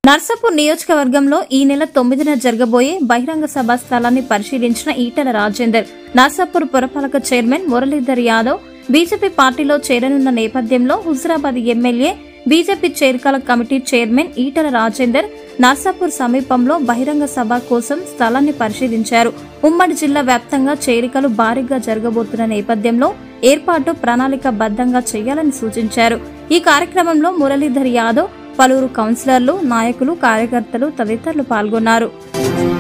నర్సాపూర్ నియోజకవర్గంలో ఈ నెల తొమ్మిదిన జరగబోయే బహిరంగ సభ స్థలాన్ని పరిశీలించిన ఈటల రాజేందర్ నర్సాపూర్ పురపాలక చైర్మన్ మురళీధర్ యాదవ్ బీజేపీ పార్టీలో చేరనున్న నేపథ్యంలో హుజరాబాద్ ఎమ్మెల్యే బీజేపీ చేరికల కమిటీ చైర్మన్ ఈటల రాజేందర్ నర్సాపూర్ సమీపంలో బహిరంగ సభ కోసం స్థలాన్ని పరిశీలించారు ఉమ్మడి జిల్లా వ్యాప్తంగా చేరికలు భారీగా జరగబోతున్న నేపథ్యంలో ఏర్పాటు ప్రణాళిక బద్దంగా చేయాలని సూచించారు ఈ కార్యక్రమంలో మురళీధర్ యాదవ్ పలువురు కౌన్సిలర్లు నాయకులు కార్యకర్తలు తదితరులు పాల్గొన్నారు